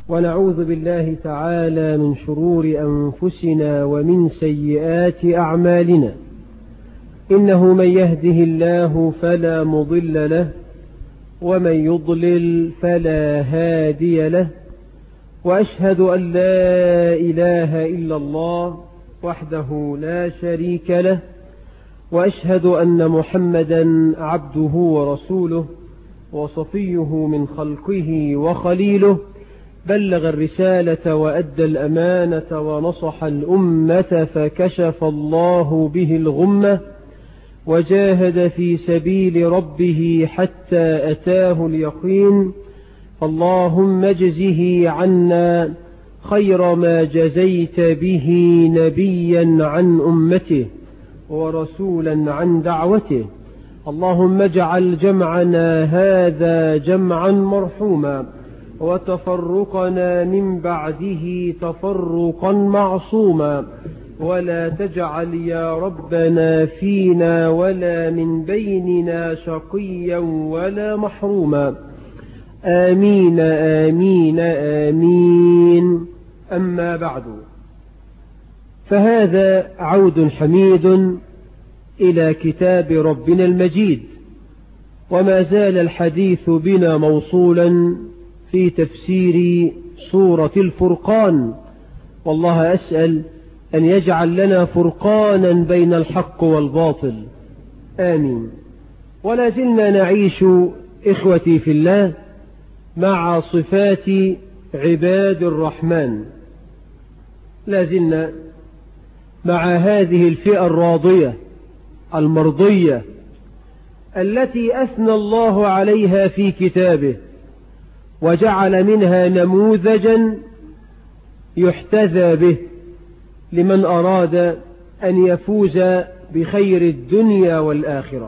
ونعوذ بالله تعالى من شرور أنفسنا ومن سيئات أعمالنا إنه من يهده الله فلا مضل له ومن يضلل فلا هادي له وأشهد أن لا إله إلا الله وحده لا شريك له وأشهد أن محمدا عبده ورسوله وصفيه من خلقه وخليله بلغ الرسالة وأدى الأمانة ونصح الأمة فكشف الله به الغمة وجاهد في سبيل ربه حتى أتاه اليقين اللهم اجزه عنا خير ما جزيت به نبيا عن أمته ورسولا عن دعوته اللهم اجعل جمعنا هذا جمعا مرحوما وتفرقنا من بعده تفرقا معصوما ولا تجعل يا ربنا فينا ولا من بيننا شقيا ولا محروما آمين آمين آمين أما بعد فهذا عود حميد إلى كتاب ربنا المجيد وما زال الحديث بنا موصولا في تفسير سورة الفرقان والله أسأل أن يجعل لنا فرقانا بين الحق والباطل آمين ولا زلنا نعيش إخوتي في الله مع صفات عباد الرحمن لا زلنا مع هذه الفئة الراضية المرضية التي أثنى الله عليها في كتابه وجعل منها نموذجا يحتذى به لمن أراد أن يفوز بخير الدنيا والآخرة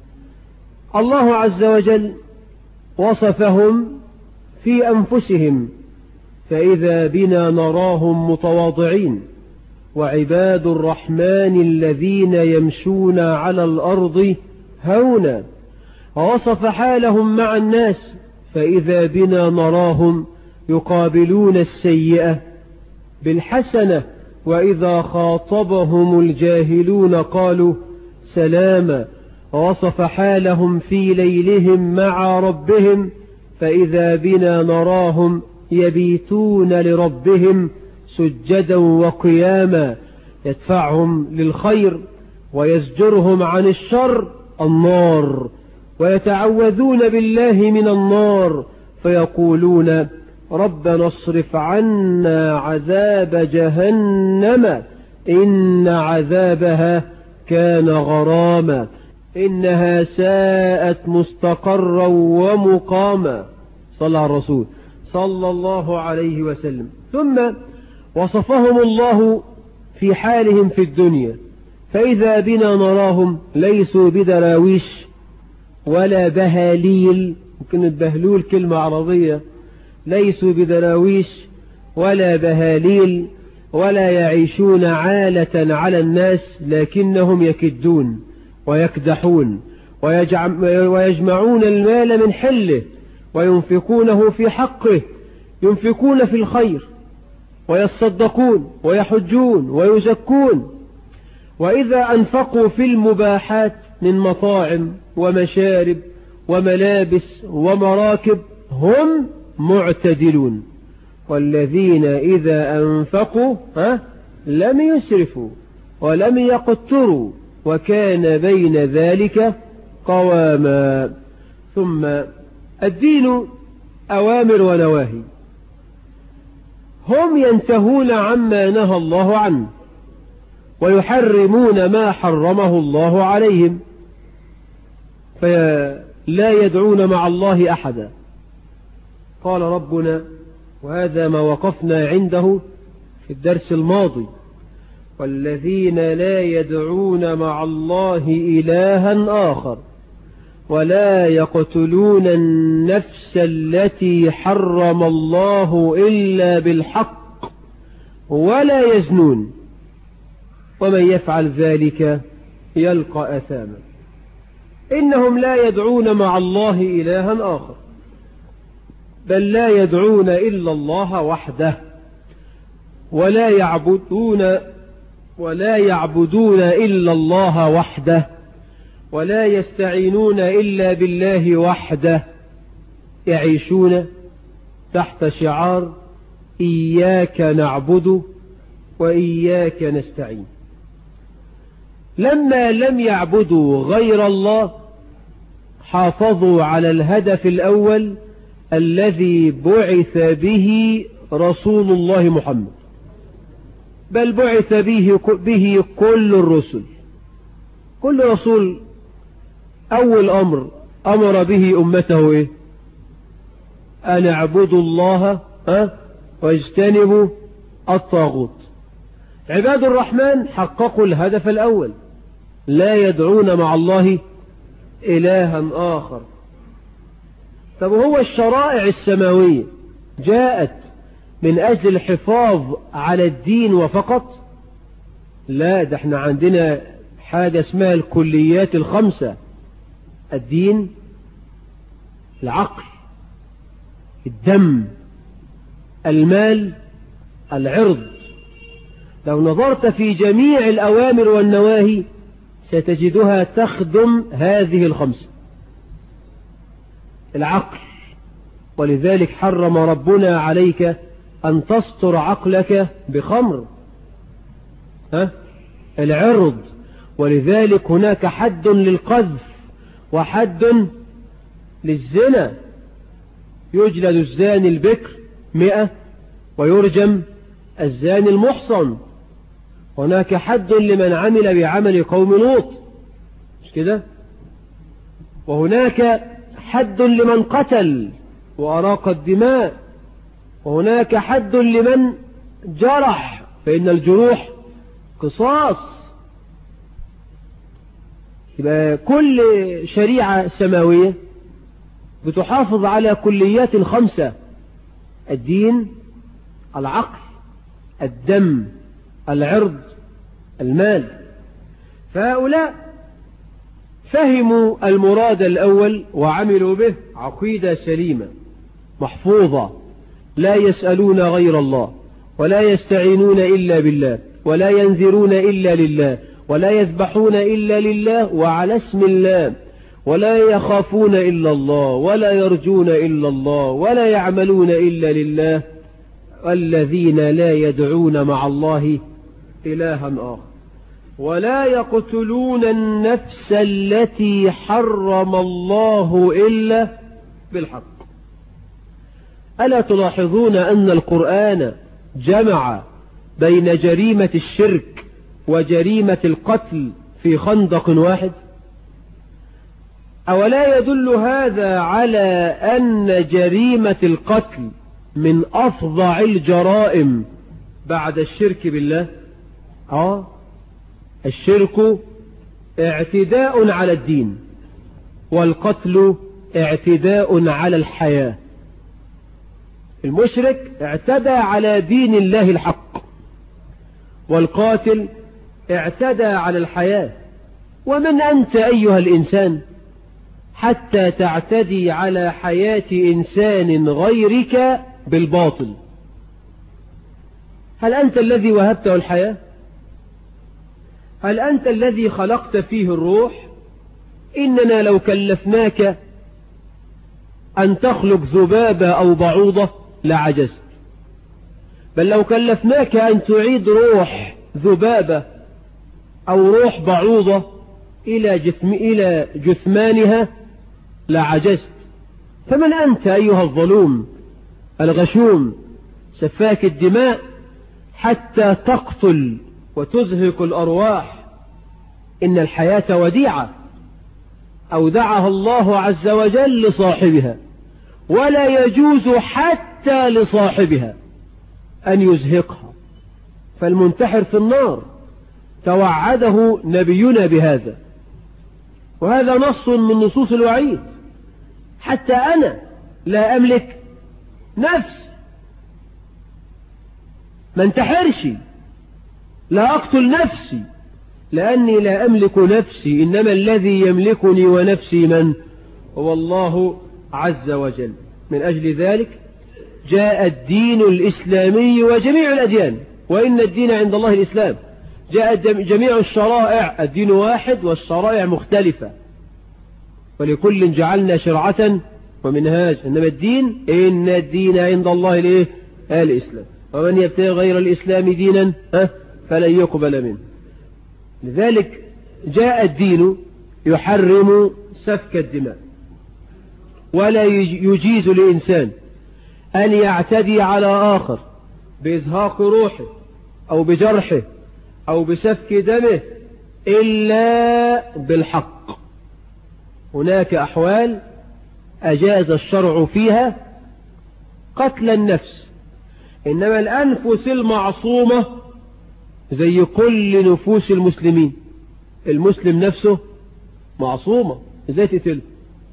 الله عز وجل وصفهم في أنفسهم فإذا بنا نراهم متواضعين وعباد الرحمن الذين يمشون على الأرض هونا ووصف حالهم مع الناس فإذا بنا نراهم يقابلون السيئة بالحسنة وإذا خاطبهم الجاهلون قالوا سلاما ووصف حالهم في ليلهم مع ربهم فإذا بنا نراهم يبيتون لربهم سجدا وقياما يدفعهم للخير ويزجرهم عن الشر النار ويتعوذون بالله من النار فيقولون ربنا اصرف عنا عذاب جهنم إن عذابها كان غراما إنها ساءت مستقرا ومقاما صلى على الرسول صلى الله عليه وسلم ثم وصفهم الله في حالهم في الدنيا فإذا بنا نراهم ليسوا بدراويش ولا بهاليل ممكن البهلول كلمة عربية ليسوا بدراويش ولا بهاليل ولا يعيشون عالة على الناس لكنهم يكدون ويكدحون ويجمعون المال من حله وينفقونه في حقه ينفقون في الخير ويصدقون ويحجون ويزكون وإذا أنفقوا في المباحات من مطاعم ومشارب وملابس ومراكب هم معتدلون والذين إذا أنفقوا ها لم يسرفوا ولم يقتروا وكان بين ذلك قواما ثم الدين أوامر ونواهي هم ينتهون عما نهى الله عنه ويحرمون ما حرمه الله عليهم فلا يدعون مع الله أحدا قال ربنا وهذا ما وقفنا عنده في الدرس الماضي والذين لا يدعون مع الله إلها آخر ولا يقتلون النفس التي حرم الله إلا بالحق ولا يزنون ومن يفعل ذلك يلقى أثاما إنهم لا يدعون مع الله إلها آخر بل لا يدعون إلا الله وحده ولا يعبدون ولا يعبدون إلا الله وحده ولا يستعينون إلا بالله وحده يعيشون تحت شعار إياك نعبد وإياك نستعين لما لم يعبدوا غير الله حافظوا على الهدف الأول الذي بعث به رسول الله محمد بل بعث به, به كل الرسل كل رسول أول أمر أمر به أمته إيه أن اعبدوا الله أه؟ واجتنبوا الطاغوت عباد الرحمن حققوا الهدف الأول لا يدعون مع الله إلها آخر طب هو الشرائع السماوية جاءت من أجل الحفاظ على الدين وفقط لا ده احنا عندنا حاجة اسمها الكليات الخمسة الدين العقل الدم المال العرض لو نظرت في جميع الأوامر والنواهي ستجدها تخدم هذه الخمسة العقل ولذلك حرم ربنا عليك أن تستر عقلك بخمر ها؟ العرض ولذلك هناك حد للقذف وحد للزنا يجلد الزاني البكر مئة ويرجم الزاني المحصن هناك حد لمن عمل بعمل قوم لوط مش كده وهناك حد لمن قتل وأراق الدماء وهناك حد لمن جرح فإن الجروح قصاص يبقى كل شريعة سماوية بتحافظ على كليات خمسة الدين العقل الدم العرض المال فهؤلاء فهموا المراد الأول وعملوا به عقيدة سليمة محفوظة لا يسألون غير الله ولا يستعينون إلا بالله ولا ينذرون إلا لله ولا يذبحون إلا لله وعلى اسم الله ولا يخافون إلا الله ولا يرجون إلا الله ولا يعملون إلا لله الذين لا يدعون مع الله إلها آخر ولا يقتلون النفس التي حرم الله إلا بالحق ألا تلاحظون أن القرآن جمع بين جريمة الشرك وجريمة القتل في خندق واحد أولا يدل هذا على أن جريمة القتل من أفظع الجرائم بعد الشرك بالله آه الشرك اعتداء على الدين والقتل اعتداء على الحياة المشرك اعتدى على دين الله الحق والقاتل اعتدى على الحياة ومن أنت أيها الإنسان حتى تعتدي على حياة إنسان غيرك بالباطل هل أنت الذي وهبته الحياة هل أنت الذي خلقت فيه الروح إننا لو كلفناك أن تخلق ذبابة أو بعوضة لعجزت بل لو كلفناك أن تعيد روح ذبابة أو روح بعوضة إلى, جثم إلى جثمانها لعجزت فمن أنت أيها الظلوم الغشوم سفاك الدماء حتى تقتل وتزهق الأرواح إن الحياة وديعة أودعها الله عز وجل لصاحبها ولا يجوز حتى لصاحبها أن يزهقها فالمنتحر في النار توعده نبينا بهذا وهذا نص من نصوص الوعيد حتى أنا لا أملك نفس ما انتحرش لا أقتل نفسي لأني لا أملك نفسي إنما الذي يملكني ونفسي من هو الله عز وجل من أجل ذلك جاء الدين الإسلامي وجميع الأديان وإن الدين عند الله الإسلام جاء جميع الشرائع الدين واحد والشرائع مختلفة ولكل جعلنا شرعة ومنهاج إنما الدين إن الدين عند الله الإيه الإسلام ومن يبتغي غير الإسلام دينا فلن يقبل منه لذلك جاء الدين يحرم سفك الدماء ولا يجيز لإنسان أن يعتدي على آخر بإزهاق روحه أو بجرحه أو بسفك دمه إلا بالحق هناك أحوال أجاز الشرع فيها قتل النفس إنما الأنفس المعصومة زي كل نفوس المسلمين المسلم نفسه معصومة ازاي تقتله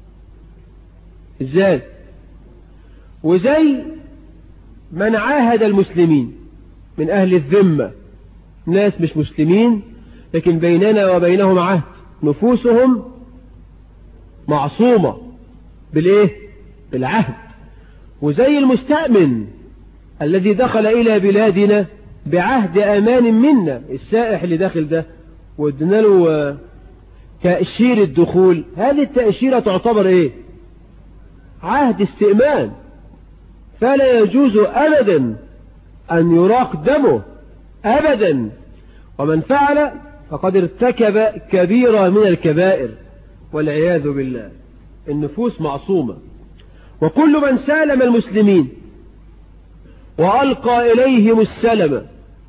ازاي وزي من عاهد المسلمين من أهل الذمة ناس مش مسلمين لكن بيننا وبينهم عهد نفوسهم معصومة بالايه بالعهد وزي المستأمن الذي دخل إلى بلادنا بعهد أمان منا السائح اللي داخل ده وادنا له تأشير الدخول هذه التأشيرة تعتبر ايه عهد استئمان فلا يجوز أبدا أن يراق دمه أبدا ومن فعل فقد ارتكب كبيرة من الكبائر والعياذ بالله النفوس معصومة وكل من سالم المسلمين وألقى إليهم السلم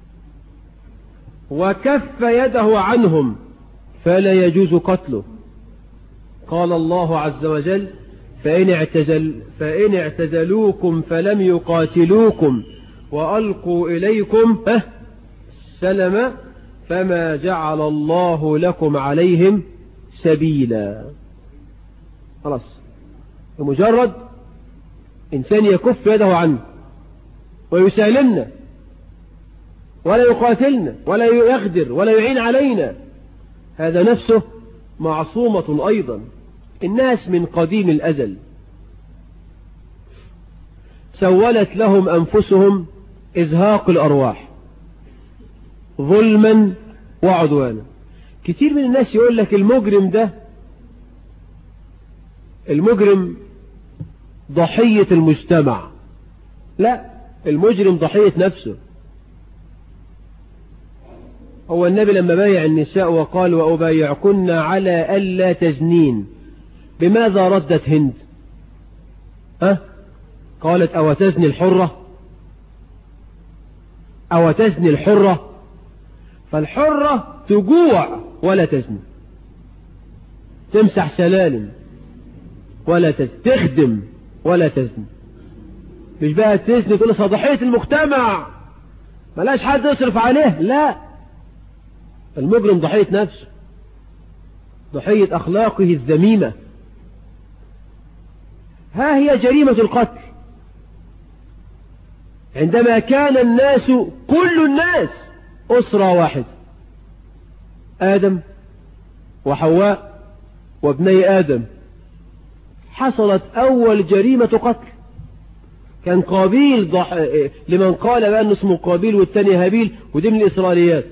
وكف يده عنهم فلا يجوز قتله قال الله عز وجل فإن, اعتزل فإن اعتزلوكم فلم يقاتلوكم وألقوا إليكم السلم فما جعل الله لكم عليهم سبيلا خلاص بمجرد إنسان يكف يده عنه ويسالمنا ولا يقاتلنا ولا يغدر ولا يعين علينا هذا نفسه معصومة أيضا الناس من قديم الأزل سولت لهم أنفسهم إزهاق الأرواح ظلما وعدوانا كتير من الناس يقول لك المجرم ده المجرم ضحية المجتمع لا المجرم ضحية نفسه هو النبي لما بايع النساء وقال وأبايعكن على ألا تزنين بماذا ردت هند أه؟ قالت أو تزني الحرة أو تزني الحرة فالحرة تجوع ولا تزني تمسح سلالم ولا تزني تخدم ولا تزني مش بقى تزني تقول صدحية المجتمع ملاش حد يصرف عليه لا المجرم ضحية نفسه ضحية أخلاقه الذميمة ها هي جريمة القتل عندما كان الناس كل الناس أسرة واحدة آدم وحواء وابني آدم حصلت أول جريمة قتل كان قابيل ضح... لمن قال بأنه اسمه قابيل والتاني هابيل ودي من الإسرائيليات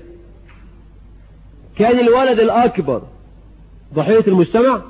كان الولد الأكبر ضحية المجتمع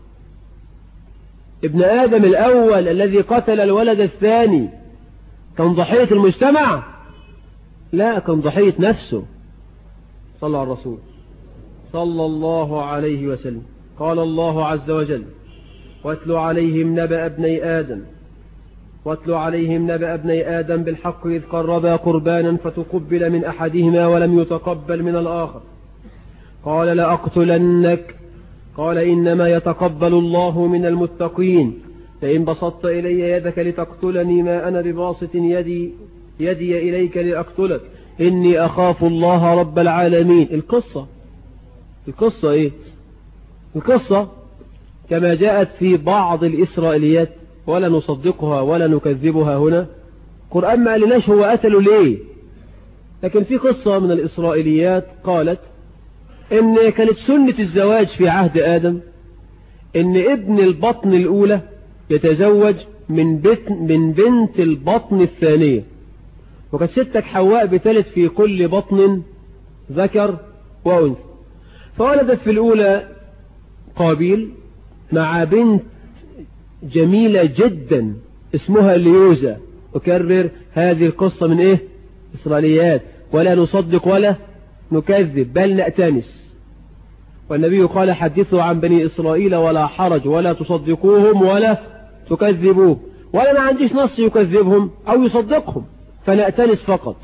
ابن آدم الأول الذي قتل الولد الثاني كان ضحية المجتمع لا كان ضحية نفسه صلى على الرسول صلى الله عليه وسلم قال الله عز وجل واتل عليهم نبأ ابني آدم واتل عليهم نبأ ابني آدم بالحق إذ قربا قربانا فتقبل من أحدهما ولم يتقبل من الآخر قال لأقتلنك قال إنما يتقبل الله من المتقين فإن بسطت إلي يدك لتقتلني ما أنا بباسط يدي, يدي إليك لأقتلك إني أخاف الله رب العالمين القصة القصة إيه القصة كما جاءت في بعض الإسرائيليات ولا نصدقها ولا نكذبها هنا قرآن ما قالناش هو قتله ليه لكن في قصة من الإسرائيليات قالت ان كانت سنة الزواج في عهد آدم ان ابن البطن الأولى يتزوج من, بت من بنت البطن الثانية وكانت ستك حواء بتلد في كل بطن ذكر وأنثى فولدت في الأولى قابيل مع بنت جميلة جدا اسمها ليوزا أكرر هذه القصة من إيه إسرائيليات ولا نصدق ولا نكذب بل نأتنس والنبي قال حدثوا عن بني إسرائيل ولا حرج ولا تصدقوهم ولا تكذبوه ولا ما عنديش نص يكذبهم أو يصدقهم فنأتنس فقط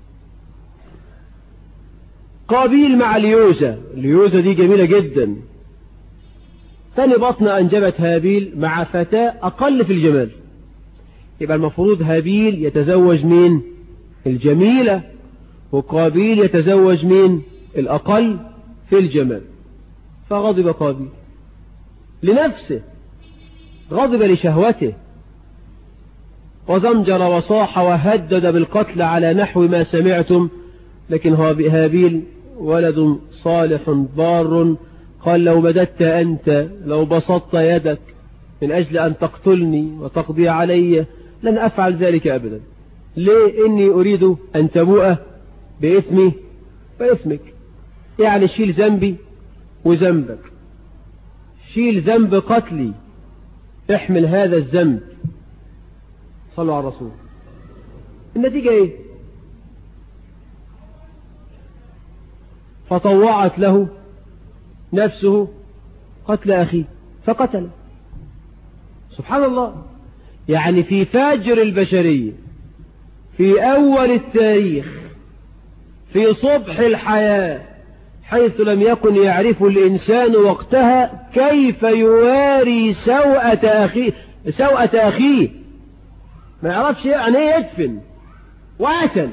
قابيل مع ليوزا ليوزا دي جميلة جدا ثاني بطن أنجبت هابيل مع فتاة أقل في الجمال يبقى المفروض هابيل يتزوج مين الجميلة وقابيل يتزوج مين الأقل في الجمال فغضب قابيل لنفسه غضب لشهوته وزمجر وصاح وهدد بالقتل على نحو ما سمعتم لكن هابيل ولد صالح بار قال لو مددت أنت لو بسطت يدك من أجل أن تقتلني وتقضي علي لن أفعل ذلك أبدا ليه إني أريد أن تبوء بإثمي وإثمك يعني شيل ذنبي وذنبك شيل ذنب قتلي احمل هذا الذنب صلوا على الرسول النتيجة ايه فطوعت له نفسه قتل أخيه فقتل سبحان الله يعني في فاجر البشرية في أول التاريخ في صبح الحياة حيث لم يكن يعرف الإنسان وقتها كيف يواري سوءة أخيه سوءة أخيه ما يعرفش يعني ايه يدفن وقتل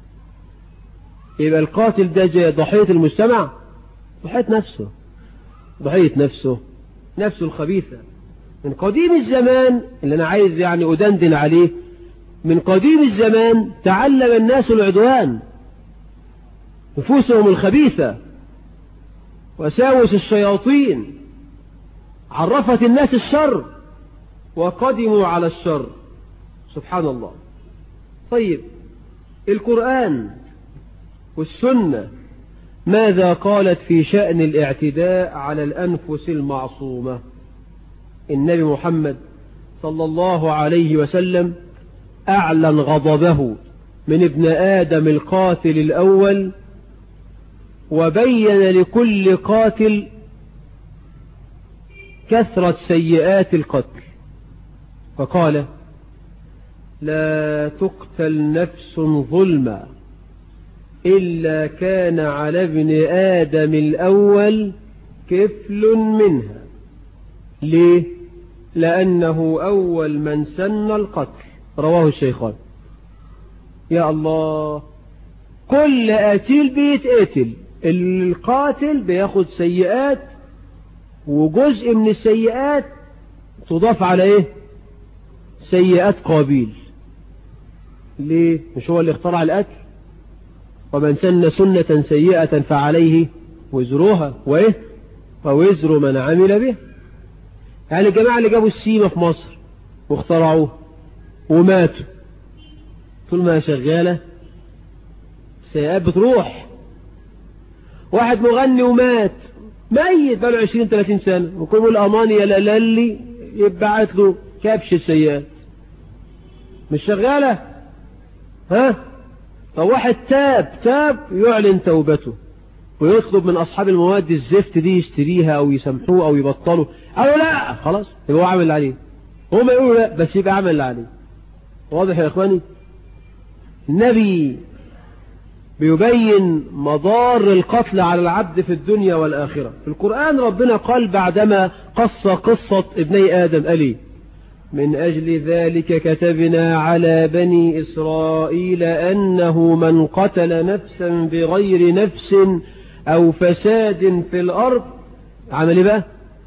يبقى القاتل ده ضحية المجتمع ضحية نفسه ضحية نفسه نفسه الخبيثة من قديم الزمان اللي أنا عايز يعني أدندن عليه من قديم الزمان تعلم الناس العدوان نفوسهم الخبيثة وساوس الشياطين عرفت الناس الشر وقدموا على الشر سبحان الله طيب القرآن والسنة ماذا قالت في شأن الاعتداء على الأنفس المعصومة النبي محمد صلى الله عليه وسلم أعلن غضبه من ابن آدم القاتل الأول وبين لكل قاتل كثرة سيئات القتل فقال لا تقتل نفس ظلما إلا كان على ابن آدم الأول كفل منها ليه لأنه أول من سن القتل رواه الشيخان يا الله كل قتيل بيتقتل القاتل بياخد سيئات وجزء من السيئات تضاف على ايه سيئات قابيل ليه مش هو اللي اخترع القتل ومن سن سنة سيئة فعليه وزرها وايه ووزر من عمل به يعني الجماعة اللي جابوا السيمة في مصر واخترعوه وماتوا طول ما شغالة السيئات بتروح واحد مغني ومات ميت بقاله 20 30 سنة وكل يقول امان يا لالي يبعت له كبش السيئات مش شغالة ها طب واحد تاب تاب يعلن توبته ويطلب من أصحاب المواد الزفت دي يشتريها أو يسامحوه أو يبطلوا أو لا خلاص يبقى هو عمل اللي عليه هم يقولوا لا بس يبقى عمل اللي عليه واضح يا إخواني النبي بيبين مضار القتل على العبد في الدنيا والآخرة في القرآن ربنا قال بعدما قص قصة ابني آدم ألي من أجل ذلك كتبنا على بني إسرائيل أنه من قتل نفسا بغير نفس أو فساد في الأرض عمل بقى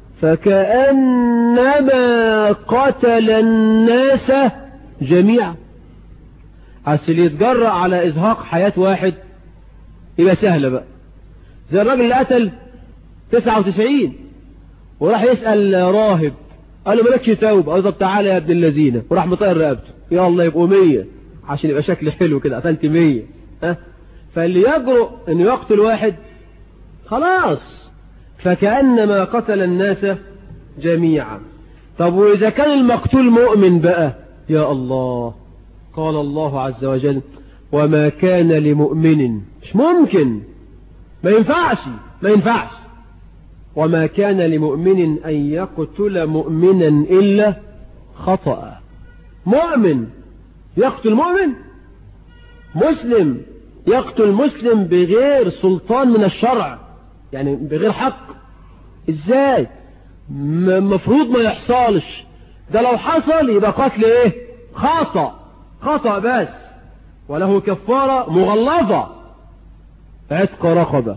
فكأنما قتل الناس جميعا أصل يتجرأ على إزهاق حياة واحد يبقى سهلة بقى زي الراجل اللي قتل 99 وراح يسأل راهب قال له مالكش توبة قال له طب تعالى يا ابن الذين وراح مطير رقبته يا الله يبقوا مية عشان يبقى شكل حلو كده قتلت مية ها فاللي يجرؤ انه يقتل واحد خلاص فكأنما قتل الناس جميعا طب وإذا كان المقتول مؤمن بقى يا الله قال الله عز وجل وما كان لمؤمن مش ممكن ما ينفعش ما ينفعش وما كان لمؤمن أن يقتل مؤمنا إلا خطأ مؤمن يقتل مؤمن مسلم يقتل مسلم بغير سلطان من الشرع يعني بغير حق ازاي مفروض ما يحصلش ده لو حصل يبقى قتل ايه خطأ خطأ بس وله كفارة مغلظة عتق رقبة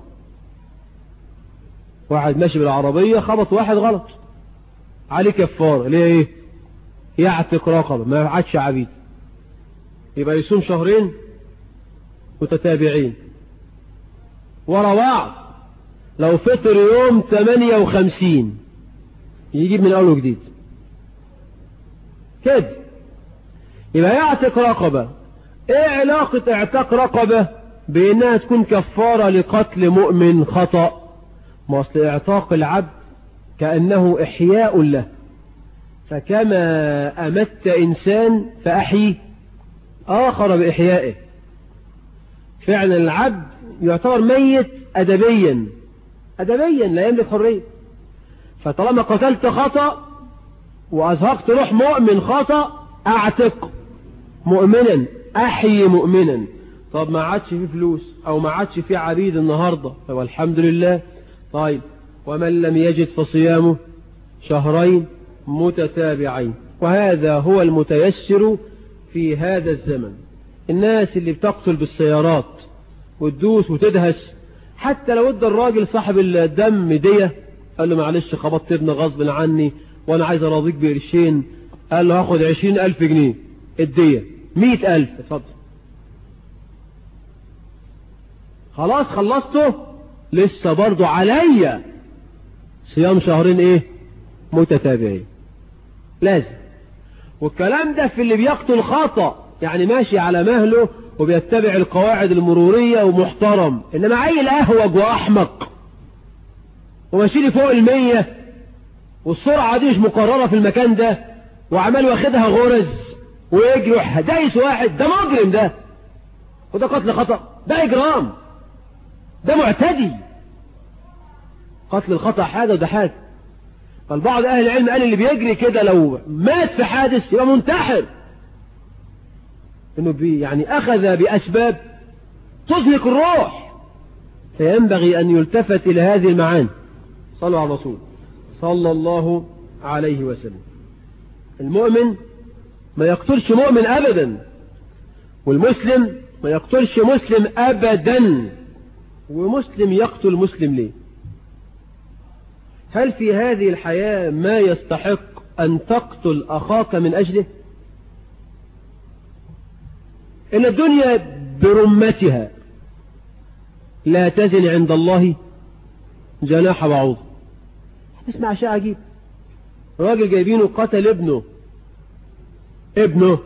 واحد ماشي بالعربية خبط واحد غلط عليه كفارة ليه ايه يعتق رقبة ما عادش عبيد يبقى يصوم شهرين متتابعين ورا بعض لو فطر يوم 58 يجيب من اول وجديد كده يبقى يعتق رقبة ايه علاقة اعتاق رقبة بانها تكون كفارة لقتل مؤمن خطأ ما اصل اعتاق العبد كأنه احياء له فكما امت انسان فاحيي اخر باحيائه فعلا العبد يعتبر ميت ادبيا ادبيا لا يملك حرية فطالما قتلت خطأ وازهقت روح مؤمن خطأ اعتق مؤمنا احيي مؤمنا طب ما عادش فيه فلوس او ما عادش فيه عبيد النهاردة والحمد لله طيب ومن لم يجد فصيامه شهرين متتابعين وهذا هو المتيسر في هذا الزمن الناس اللي بتقتل بالسيارات وتدوس وتدهس حتى لو ادى الراجل صاحب الدم دية قال له معلش خبطت ابن غصب عني وانا عايز اراضيك بقرشين قال له هاخد عشرين الف جنيه الدية مئة الف اتفضل خلاص خلصته لسه برضو عليا صيام شهرين ايه متتابعين لازم والكلام ده في اللي بيقتل خطأ يعني ماشي على مهله وبيتبع القواعد المرورية ومحترم انما عيل اهوج واحمق وماشي لي فوق المية والسرعة دي مش مقررة في المكان ده وعمال واخدها غرز ويجري دايس واحد ده مجرم ده وده قتل خطأ ده اجرام ده معتدي قتل الخطأ حاجة وده حاجة فالبعض اهل العلم قال اللي بيجري كده لو مات في حادث يبقى منتحر انه بي يعني اخذ باسباب تزهق الروح فينبغي ان يلتفت الى هذه المعاني صلوا على الرسول صلى الله عليه وسلم المؤمن ما يقتلش مؤمن ابدا والمسلم ما يقتلش مسلم ابدا ومسلم يقتل مسلم ليه هل في هذه الحياة ما يستحق أن تقتل أخاك من أجله إن الدنيا برمتها لا تزن عند الله جناح بعوض تسمع شيء عجيب راجل جايبينه قتل ابنه ابنه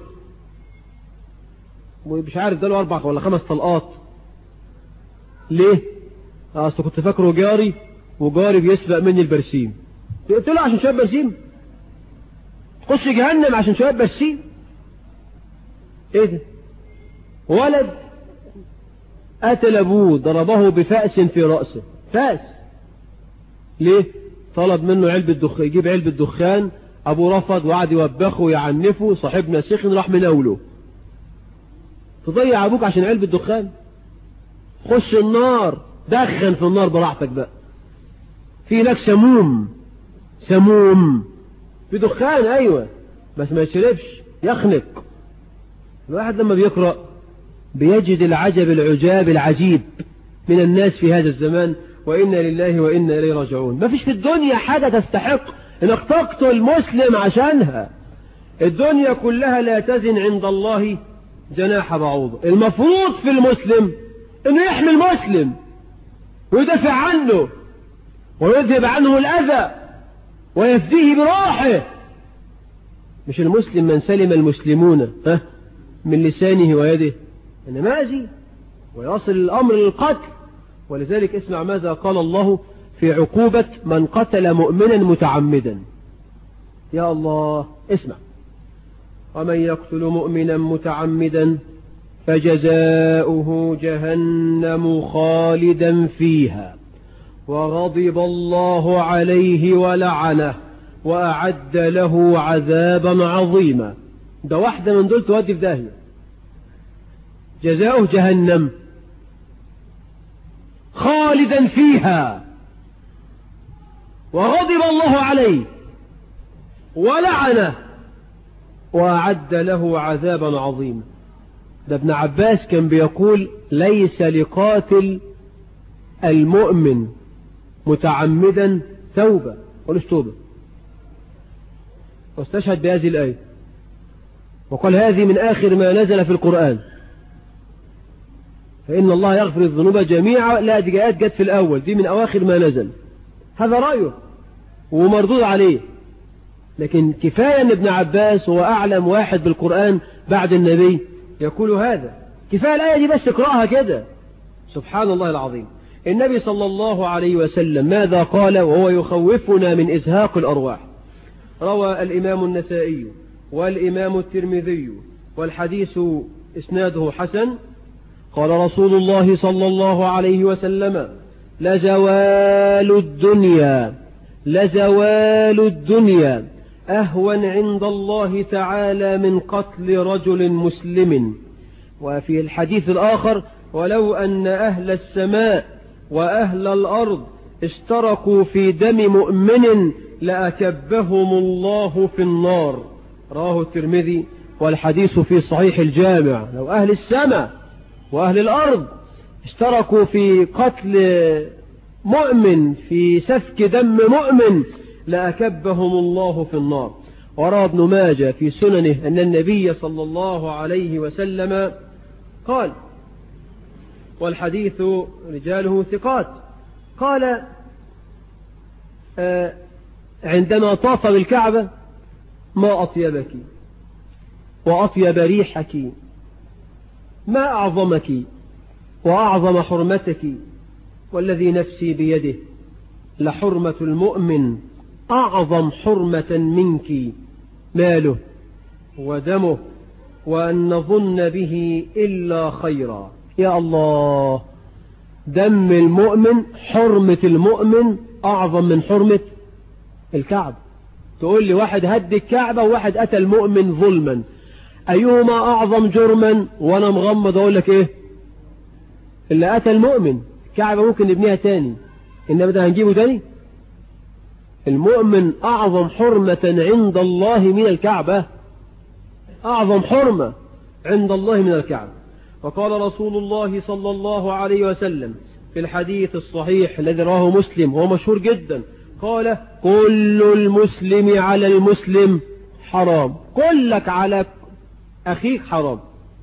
ومش عارف ده له أربع ولا خمس طلقات ليه؟ أصل كنت فاكره جاري وجاري بيسرق مني البرسيم قلت له عشان شوية برسيم تخش جهنم عشان شوية برسيم ايه ده ولد قتل ابوه ضربه بفأس في رأسه فأس ليه طلب منه علبة دخان يجيب علبة دخان ابوه رفض وقعد يوبخه ويعنفه صاحبنا سخن راح مناوله تضيع ابوك عشان علبة دخان خش النار دخن في النار براحتك بقى في هناك سموم سموم في دخان ايوه بس ما يشربش يخنق الواحد لما بيقرأ بيجد العجب العجاب العجيب من الناس في هذا الزمان وإنا لله وإنا إليه راجعون ما فيش في الدنيا حاجة تستحق انك تقتل مسلم عشانها الدنيا كلها لا تزن عند الله جناح بعوض المفروض في المسلم انه يحمي المسلم ويدافع عنه ويذهب عنه الأذى ويفديه بروحه مش المسلم من سلم المسلمون ها من لسانه ويده إنما أزي ويصل الأمر للقتل ولذلك اسمع ماذا قال الله في عقوبة من قتل مؤمنا متعمدا يا الله اسمع ومن يقتل مؤمنا متعمدا فجزاؤه جهنم خالدا فيها وغضب الله عليه ولعنه وأعد له عذابا عظيما ده واحدة من دول تودي في داهية جزاؤه جهنم خالدا فيها وغضب الله عليه ولعنه وأعد له عذابا عظيما ده ابن عباس كان بيقول ليس لقاتل المؤمن متعمدا توبة قلش توبة واستشهد بهذه الآية وقال هذه من آخر ما نزل في القرآن فإن الله يغفر الذنوب جميعا لا دي جاءت جت في الأول دي من أواخر ما نزل هذا رأيه ومردود عليه لكن كفاية أن ابن عباس هو أعلم واحد بالقرآن بعد النبي يقول هذا كفاية الآية دي بس اقرأها كده سبحان الله العظيم النبي صلى الله عليه وسلم ماذا قال وهو يخوفنا من إزهاق الأرواح روى الإمام النسائي والإمام الترمذي والحديث إسناده حسن قال رسول الله صلى الله عليه وسلم لزوال الدنيا لزوال الدنيا أهون عند الله تعالى من قتل رجل مسلم وفي الحديث الآخر ولو أن أهل السماء وأهل الأرض اشتركوا في دم مؤمن لأكبهم الله في النار راه الترمذي والحديث في صحيح الجامع لو أهل السماء وأهل الأرض اشتركوا في قتل مؤمن في سفك دم مؤمن لأكبهم الله في النار وراى ابن ماجه في سننه أن النبي صلى الله عليه وسلم قال والحديث رجاله ثقات قال آه عندما طاف بالكعبة ما أطيبك وأطيب ريحك ما أعظمك وأعظم حرمتك والذي نفسي بيده لحرمة المؤمن أعظم حرمة منك ماله ودمه وأن نظن به إلا خيرا يا الله دم المؤمن حرمة المؤمن أعظم من حرمة الكعب تقول لي واحد هد الكعبة وواحد أتى المؤمن ظلما أيهما أعظم جرما وأنا مغمض أقول لك إيه اللي أتى المؤمن كعبة ممكن نبنيها تاني إنما ده هنجيبه تاني المؤمن أعظم حرمة عند الله من الكعبة أعظم حرمة عند الله من الكعبة وقال رسول الله صلى الله عليه وسلم في الحديث الصحيح الذي رواه مسلم وهو مشهور جدا قال كل المسلم على المسلم حرام كلك على أخيك حرام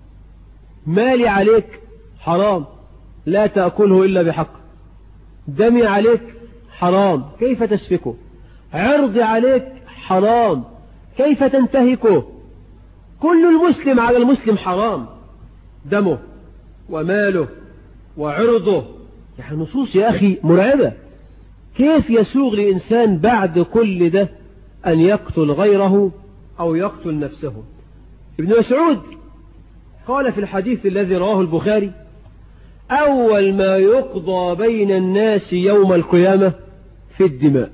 مالي عليك حرام لا تأكله إلا بحق دمي عليك حرام كيف تسفكه عرضي عليك حرام كيف تنتهكه كل المسلم على المسلم حرام دمه وماله وعرضه يعني نصوص يا أخي مرعبة كيف يسوغ لإنسان بعد كل ده أن يقتل غيره أو يقتل نفسه ابن مسعود قال في الحديث الذي رواه البخاري أول ما يقضى بين الناس يوم القيامة في الدماء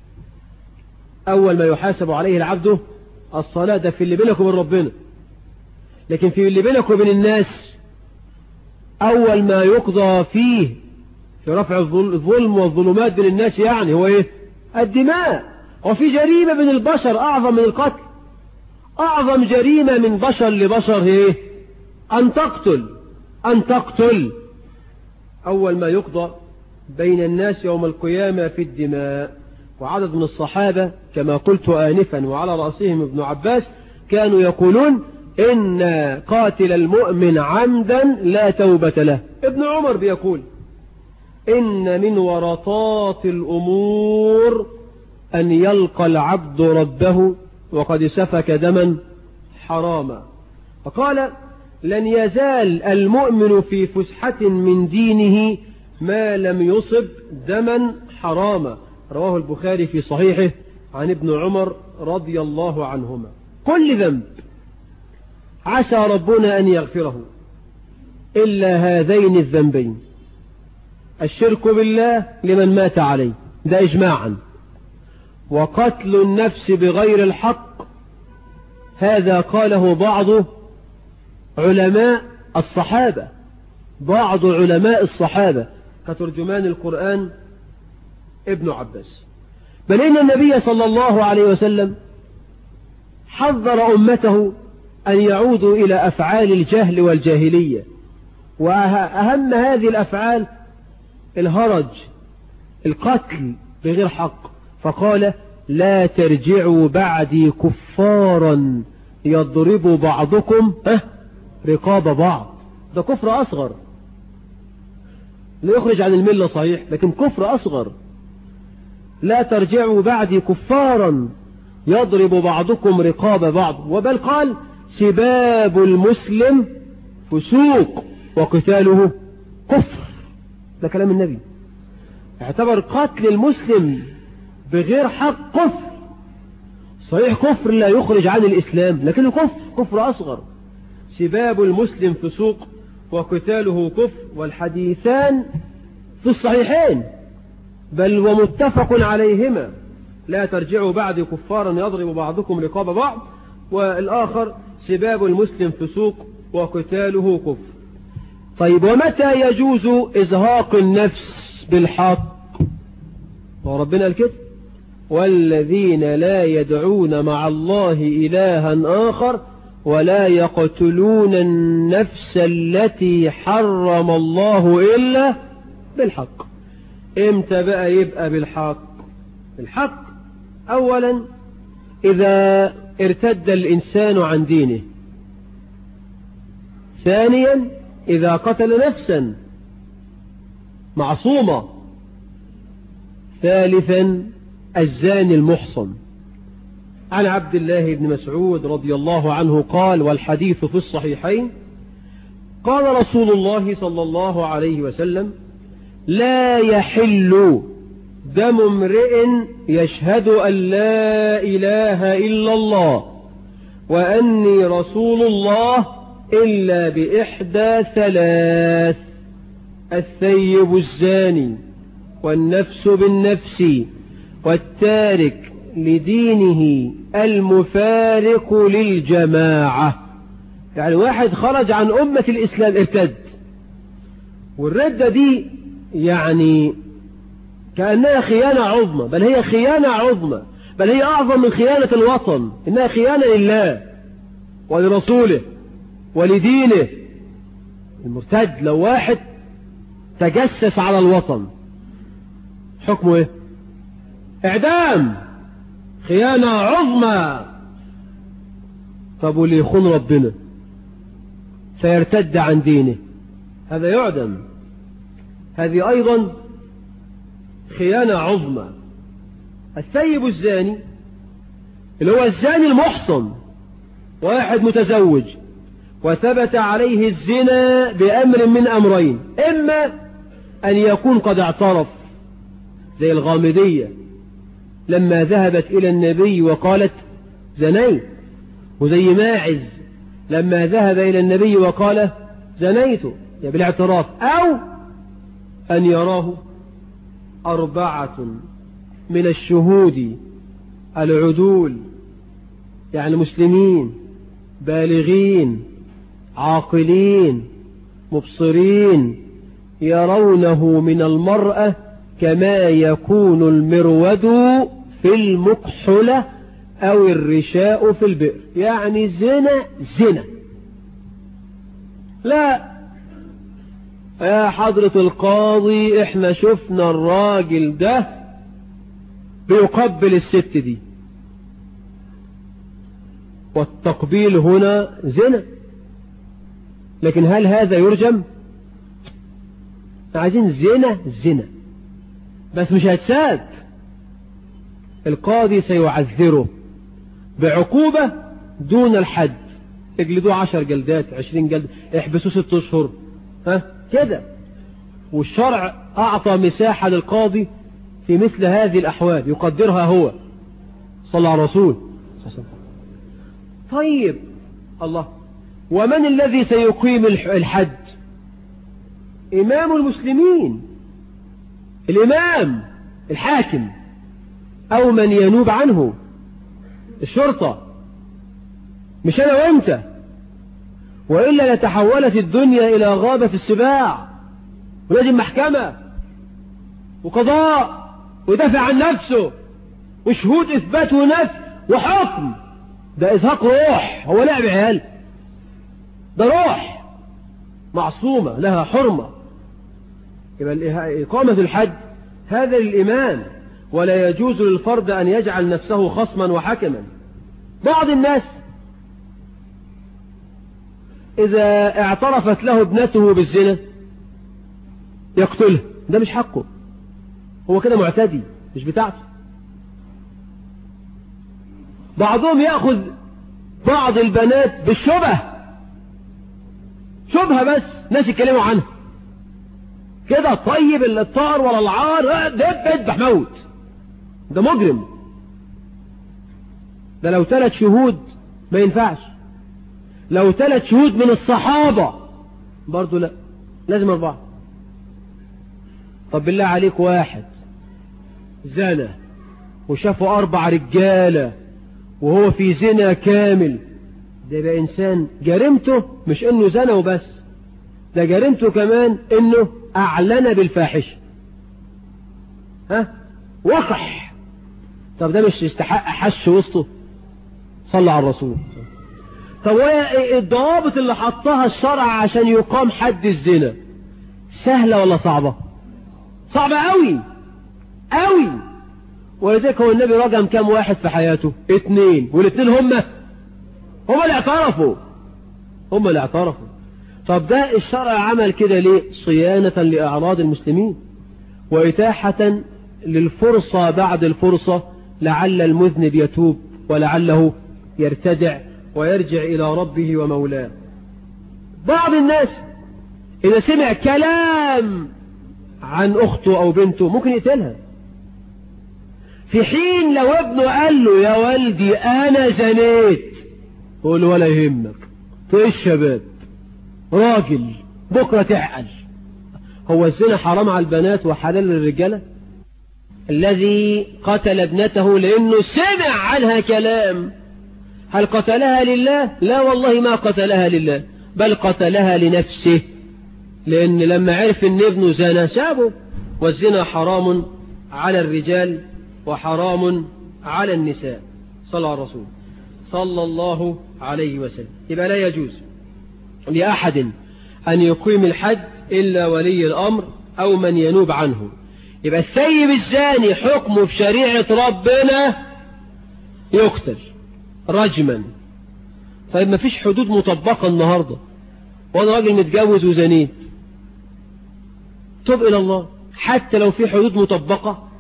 أول ما يحاسب عليه العبد الصلاة ده في اللي بينك وبين ربنا لكن في اللي بينك وبين الناس أول ما يقضى فيه في رفع الظلم والظلمات بين الناس يعني هو إيه الدماء وفي جريمة من البشر أعظم من القتل أعظم جريمة من بشر لبشر هي إيه أن تقتل أن تقتل أول ما يقضى بين الناس يوم القيامة في الدماء وعدد من الصحابة كما قلت آنفا وعلى رأسهم ابن عباس كانوا يقولون إن قاتل المؤمن عمدا لا توبة له ابن عمر بيقول إن من ورطات الأمور أن يلقى العبد ربه وقد سفك دما حراما فقال لن يزال المؤمن في فسحة من دينه ما لم يصب دما حراما رواه البخاري في صحيحه عن ابن عمر رضي الله عنهما كل ذنب عسى ربنا أن يغفره إلا هذين الذنبين الشرك بالله لمن مات عليه ده إجماعا وقتل النفس بغير الحق هذا قاله بعض علماء الصحابة بعض علماء الصحابة كترجمان القرآن ابن عباس بل إن النبي صلى الله عليه وسلم حذر أمته أن يعودوا إلى أفعال الجهل والجاهلية وأهم هذه الأفعال الهرج القتل بغير حق فقال لا ترجعوا بعدي كفارا يضرب بعضكم رقاب بعض ده كفر أصغر لا يخرج عن الملة صحيح لكن كفر أصغر لا ترجعوا بعدي كفارا يضرب بعضكم رقاب بعض وبل قال سباب المسلم فسوق وقتاله كفر ده كلام النبي اعتبر قتل المسلم بغير حق كفر صحيح كفر لا يخرج عن الإسلام لكنه كفر كفر أصغر سباب المسلم فسوق وقتاله كفر والحديثان في الصحيحين بل ومتفق عليهما لا ترجعوا بعد كفارا يضرب بعضكم رقاب بعض والآخر سباب المسلم فسوق وقتاله كفر طيب ومتى يجوز إزهاق النفس بالحق وربنا الكتب والذين لا يدعون مع الله إلها آخر ولا يقتلون النفس التي حرم الله إلا بالحق امتى بقى يبقى بالحق الحق أولا إذا ارتد الإنسان عن دينه ثانيا إذا قتل نفسا معصومة ثالثا الزاني المحصن عن عبد الله بن مسعود رضي الله عنه قال والحديث في الصحيحين قال رسول الله صلى الله عليه وسلم لا يحل دم امرئ يشهد أن لا إله إلا الله وأني رسول الله إلا بإحدى ثلاث الثيب الزاني والنفس بالنفس والتارك لدينه المفارق للجماعة يعني واحد خرج عن أمة الإسلام ارتد والردة دي يعني كأنها خيانة عظمى بل هي خيانة عظمى بل هي أعظم من خيانة الوطن إنها خيانة لله ولرسوله ولدينه المرتد لو واحد تجسس على الوطن حكمه ايه اعدام خيانة عظمى طب واللي يخون ربنا فيرتد عن دينه هذا يعدم هذه أيضا خيانة عظمى الثيب الزاني اللي هو الزاني المحصن واحد متزوج وثبت عليه الزنا بأمر من أمرين إما أن يكون قد اعترف زي الغامدية لما ذهبت إلى النبي وقالت زنيت وزي ماعز لما ذهب إلى النبي وقال زنيت يعني بالاعتراف أو أن يراه أربعة من الشهود العدول يعني مسلمين بالغين عاقلين مبصرين يرونه من المرأة كما يكون المرود في المكحلة أو الرشاء في البئر يعني زنا زنا لا يا حضرة القاضي احنا شفنا الراجل ده بيقبل الست دي والتقبيل هنا زنا لكن هل هذا يرجم عايزين زنا زنا بس مش هتساب القاضي سيعذره بعقوبة دون الحد اجلدوه عشر جلدات عشرين جلد احبسوه ست اشهر ها كده والشرع اعطى مساحة للقاضي في مثل هذه الاحوال يقدرها هو صلى على الرسول طيب الله ومن الذي سيقيم الحد إمام المسلمين الإمام الحاكم أو من ينوب عنه الشرطة مش أنا وأنت وإلا لتحولت الدنيا إلى غابة السباع ولازم محكمة وقضاء ودافع عن نفسه وشهود إثبات ونفي وحكم ده إزهاق روح هو لعب عيال ده روح معصومة لها حرمة يبقى إقامة الحد هذا للإمام ولا يجوز للفرد أن يجعل نفسه خصما وحكما بعض الناس إذا اعترفت له ابنته بالزنا يقتله ده مش حقه هو كده معتدي مش بتاعته بعضهم يأخذ بعض البنات بالشبه شبهة بس ناس يتكلموا عنها كده طيب الطار ولا العار دب اذبح موت ده مجرم ده لو ثلاث شهود ما ينفعش لو ثلاث شهود من الصحابة برضو لا لازم أربعة طب بالله عليك واحد زنا وشافوا أربع رجالة وهو في زنا كامل ده يبقى إنسان جريمته مش إنه زنا وبس ده جريمته كمان إنه أعلن بالفاحشة ها وقح طب ده مش يستحق حش وسطه صلى على الرسول طب وهي الضوابط اللي حطها الشرع عشان يقام حد الزنا سهلة ولا صعبة صعبة قوي قوي ولذلك هو النبي رجم كام واحد في حياته اتنين والاثنين هم هم اللي اعترفوا هم اللي اعترفوا طب ده الشرع عمل كده ليه صيانة لأعراض المسلمين وإتاحة للفرصة بعد الفرصة لعل المذنب يتوب ولعله يرتدع ويرجع إلى ربه ومولاه بعض الناس إذا سمع كلام عن أخته أو بنته ممكن يقتلها في حين لو ابنه قال له يا والدي أنا زنيت قول ولا يهمك طيب الشباب راجل بكرة تعقل هو الزنا حرام على البنات وحلال للرجالة الذي قتل ابنته لأنه سمع عنها كلام هل قتلها لله لا والله ما قتلها لله بل قتلها لنفسه لأن لما عرف أن ابنه زنا سابه والزنا حرام على الرجال وحرام على النساء صلى الرسول صلى الله عليه وسلم يبقى لا يجوز لأحد أن يقيم الحد إلا ولي الأمر أو من ينوب عنه يبقى السيب الزاني حكمه في شريعة ربنا يقتل رجما طيب ما فيش حدود مطبقة النهاردة وانا راجل متجوز وزنيت تب إلى الله حتى لو في حدود مطبقة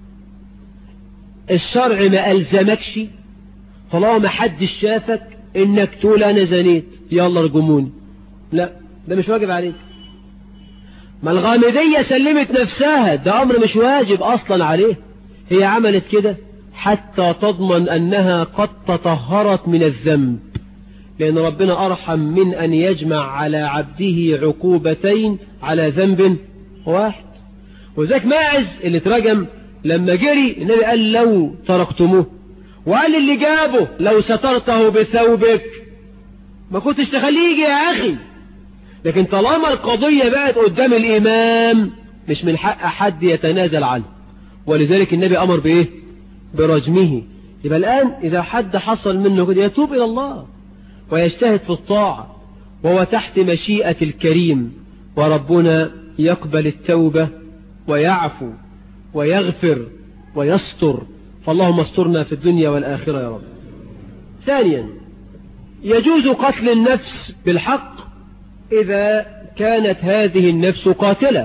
الشرع ما ألزمكش طالما ما حدش شافك انك تقول انا زنيت يلا ارجموني لا ده مش واجب عليك ما الغامدية سلمت نفسها ده امر مش واجب اصلا عليه هي عملت كده حتى تضمن انها قد تطهرت من الذنب لان ربنا ارحم من ان يجمع على عبده عقوبتين على ذنب واحد وذاك ماعز اللي ترجم لما جري النبي قال لو تركتموه وقال اللي جابه لو سترته بثوبك ما كنتش تخليه يجي يا أخي لكن طالما القضية بقت قدام الإمام مش من حق حد يتنازل عنه ولذلك النبي أمر بإيه برجمه يبقى الآن إذا حد حصل منه كده يتوب إلى الله ويجتهد في الطاعة وهو تحت مشيئة الكريم وربنا يقبل التوبة ويعفو ويغفر ويستر فاللهم استرنا في الدنيا والآخرة يا رب ثانيا يجوز قتل النفس بالحق إذا كانت هذه النفس قاتلة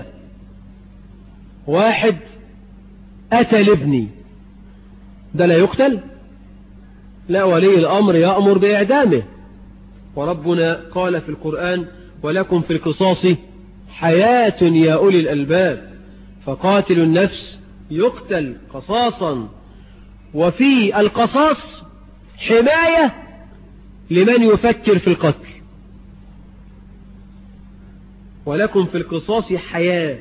واحد أتى لابني ده لا يقتل لا ولي الأمر يأمر بإعدامه وربنا قال في القرآن ولكم في القصاص حياة يا أولي الألباب فقاتل النفس يقتل قصاصا وفي القصاص حماية لمن يفكر في القتل ولكم في القصاص حياة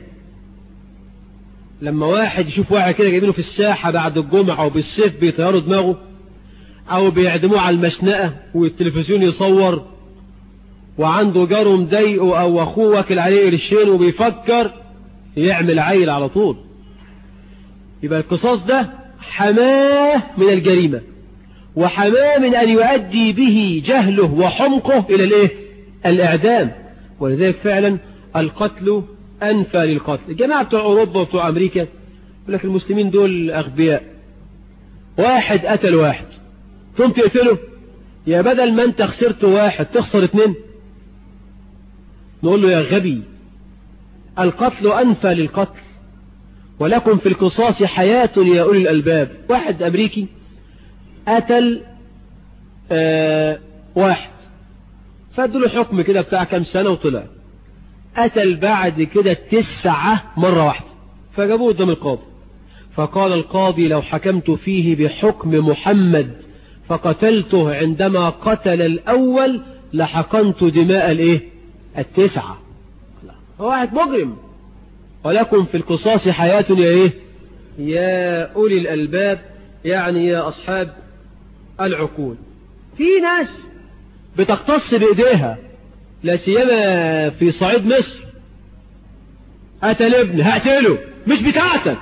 لما واحد يشوف واحد كده جايبينه في الساحة بعد الجمعة وبالسيف بيطيروا دماغه او بيعدموه على المشنقة والتلفزيون يصور وعنده جاره مضايقه او اخوه واكل عليه قرشين وبيفكر يعمل عيل على طول يبقى القصاص ده حماه من الجريمة وحماه من ان يؤدي به جهله وحمقه الى الايه الاعدام ولذلك فعلا القتل انفى للقتل الجماعة بتوع اوروبا وبتوع امريكا يقول لك المسلمين دول اغبياء واحد قتل واحد ثم تقتله يا بدل ما انت خسرت واحد تخسر اتنين نقول له يا غبي القتل أنفى للقتل ولكم في القصاص حياة يا أولي الألباب واحد أمريكي قتل آه واحد فادوا له حكم كده بتاع كام سنة وطلع قتل بعد كده تسعة مرة واحدة فجابوه قدام القاضي فقال القاضي لو حكمت فيه بحكم محمد فقتلته عندما قتل الأول لحقنت دماء الايه التسعة هو واحد مجرم ولكم في القصاص حياة يا ايه يا أولي الألباب يعني يا أصحاب العقول في ناس بتقتص بإيديها لا سيما في صعيد مصر قتل ابن هقتله مش بتاعتك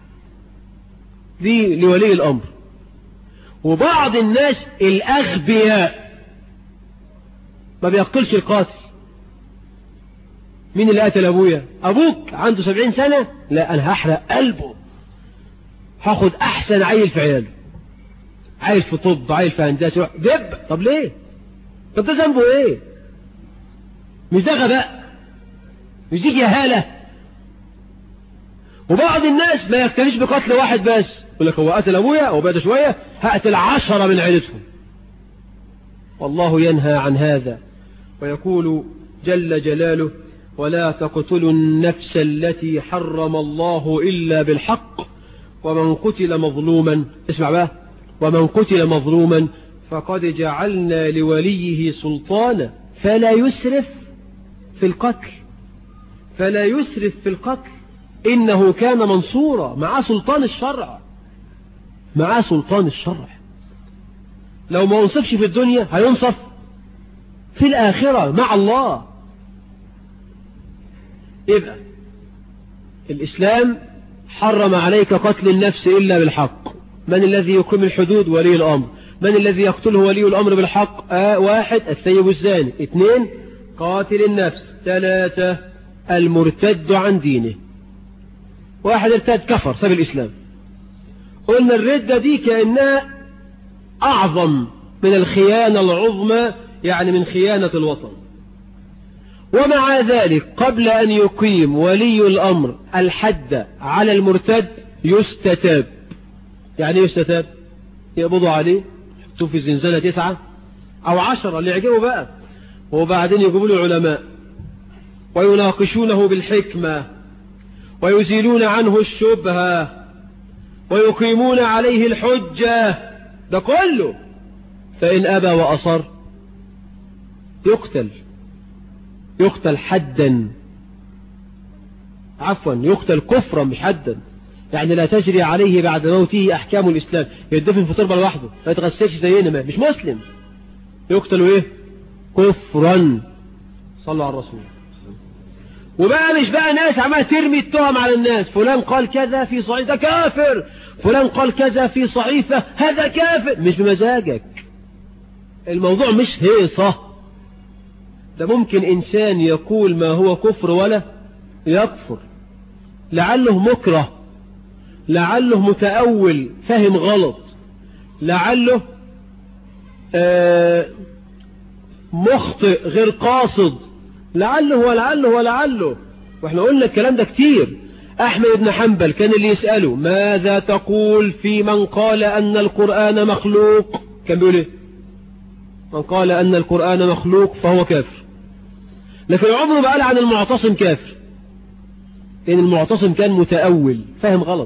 دي لولي الأمر وبعض الناس الأغبياء ما بيقتلش القاتل مين اللي قتل أبويا أبوك عنده سبعين سنة لا أنا هحرق قلبه هاخد أحسن عيل في عياله عيل في طب عيل في هندسة دب طب ليه طب ده ذنبه ايه مش ده غباء مش دي جهالة وبعض الناس ما يكتفيش بقتل واحد بس يقول لك هو قتل أبويا وبعد شوية هقتل عشرة من عيلتهم والله ينهى عن هذا ويقول جل جلاله ولا تقتلوا النفس التي حرم الله إلا بالحق ومن قتل مظلوما اسمع بقى ومن قتل مظلوما فقد جعلنا لوليه سلطانا فلا يسرف في القتل فلا يسرف في القتل إنه كان منصورا معاه سلطان الشرع معاه سلطان الشرع لو ما انصفش في الدنيا هينصف في الآخرة مع الله يبقى الإسلام حرم عليك قتل النفس إلا بالحق من الذي يقيم الحدود ولي الأمر من الذي يقتله ولي الأمر بالحق آه واحد الثيب الزاني اثنين قاتل النفس ثلاثة المرتد عن دينه واحد ارتد كفر ساب الإسلام قلنا الردة دي كأنها أعظم من الخيانة العظمى يعني من خيانة الوطن ومع ذلك قبل أن يقيم ولي الأمر الحد على المرتد يستتاب يعني يستتاب يقبضوا عليه يحطوه في زنزانة تسعة أو عشرة اللي يعجبه بقى وبعدين يجيبوا له علماء ويناقشونه بالحكمة ويزيلون عنه الشبهة ويقيمون عليه الحجة ده كله فإن أبى وأصر يقتل يقتل حدا عفوا يقتل كفرا مش حدا يعني لا تجري عليه بعد موته أحكام الإسلام يدفن في تربة لوحده ما يتغسلش زينا مش مسلم يقتل ايه كفرا صلوا على الرسول وبقى مش بقى ناس عمالة ترمي التهم على الناس فلان قال كذا في صحيفة ده كافر فلان قال كذا في صحيفة هذا كافر مش بمزاجك الموضوع مش هيصة ده ممكن إنسان يقول ما هو كفر ولا يكفر لعله مكره لعله متأول فهم غلط لعله آه مخطئ غير قاصد لعله ولعله ولعله واحنا قلنا الكلام ده كتير أحمد بن حنبل كان اللي يسأله ماذا تقول في من قال أن القرآن مخلوق كان بيقول ايه من قال أن القرآن مخلوق فهو كافر لكن عمره ما قال عن المعتصم كافر لأن المعتصم كان متأول فهم غلط